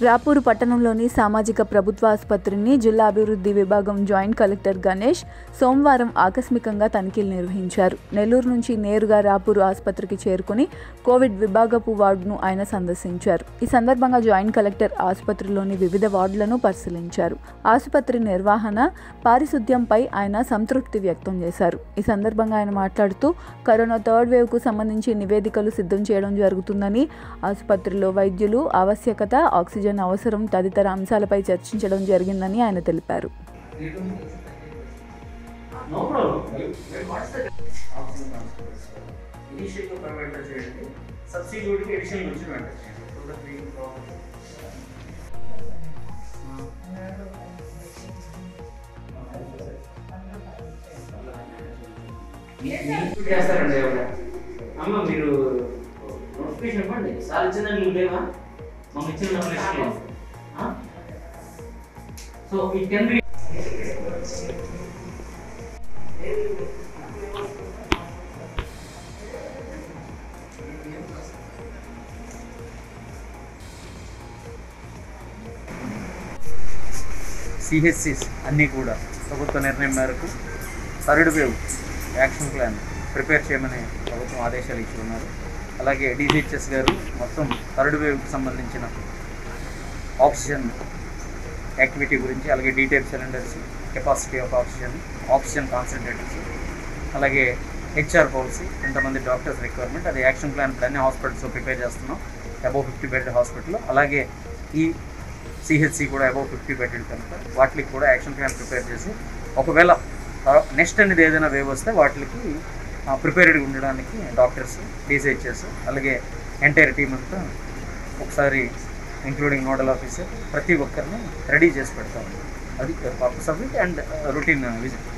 రాపూరు పట్టణంలోని సామాజిక ప్రభుత్వ ఆసుపత్రిని జిల్లా అభివృద్ధి విభాగం జాయింట్ కలెక్టర్ గణేష్ సోమవారం ఆకస్మికంగా తనిఖీలు నిర్వహించారు నెల్లూరు నుంచి నేరుగా రాపూరు ఆసుపత్రికి చేరుకుని కోవిడ్ విభాగపు వార్డును ఆయన సందర్శించారు ఈ సందర్భంగా జాయింట్ కలెక్టర్ ఆసుపత్రిలోని వివిధ వార్డులను పరిశీలించారు ఆసుపత్రి నిర్వహణ పారిశుద్ధ్యంపై ఆయన సంతృప్తి వ్యక్తం చేశారు ఈ సందర్భంగా ఆయన మాట్లాడుతూ కరోనా థర్డ్ వేవ్కు సంబంధించి నివేదికలు సిద్ధం చేయడం జరుగుతుందని ఆసుపత్రిలో వైద్యులు ఆవశ్యకత ఆక్సిజన్ అవసరం తదితర అంశాలపై చర్చించడం జరిగిందని ఆయన తెలిపారు No problem. What's the option transfer? Initially private చేయండి సబ్సిక్యూటివ్ ఎడిషన్ నుంచి వెంటర్ చేయండి సో దట్ వీ చేస్తారండి ఎవరు అమ్మ మీరు నోటిఫికేషన్ ఇవ్వండి సార్ ఇచ్చిన నీళ్ళు లేవా మమ్మీ ఇచ్చిన notification so it can be సిహెచ్సిస్ అన్నీ కూడా ప్రభుత్వ నిర్ణయం మేరకు third wave action plan prepare చేయమని ప్రభుత్వం ఆదేశాలు ఇచ్చి ఉన్నారు అలాగే డిహెచ్ఎస్ గారు మొత్తం థర్డ్ వేవ్కి సంబంధించిన ఆక్సిజన్ యాక్టివిటీ గురించి అలాగే detail cylinders capacity of oxygen oxygen concentrators అలాగే హెచ్ఆర్ పాలసీ ఇంతమంది డాక్టర్స్ రిక్వైర్మెంట్ అది యాక్షన్ ప్లాన్ ఇప్పుడు అన్ని హాస్పిటల్స్లో ప్రిపేర్ చేస్తున్నాం అబౌవ్ ఫిఫ్టీ బెడ్ హాస్పిటల్ అలాగే ఈ సిహెచ్సి కూడా అబౌవ్ ఫిఫ్టీ బెడెడ్ కనుక వాటికి కూడా యాక్షన్ ప్లాన్ ప్రిపేర్ చేసి ఒకవేళ నెక్స్ట్ అనేది ఏదైనా వేవ్ వస్తే వాటికి ప్రిపేర్డ్గా ఉండడానికి డాక్టర్స్ డీసీహెచ్ఎస్ అలాగే ఎంటైర్ టీమ్ అంతా ఒకసారి ఇంక్లూడింగ్ నోడల్ ఆఫీసర్ ప్రతి ఒక్కరిని రెడీ చేసి పెడతాం అది purpose of it and routine visit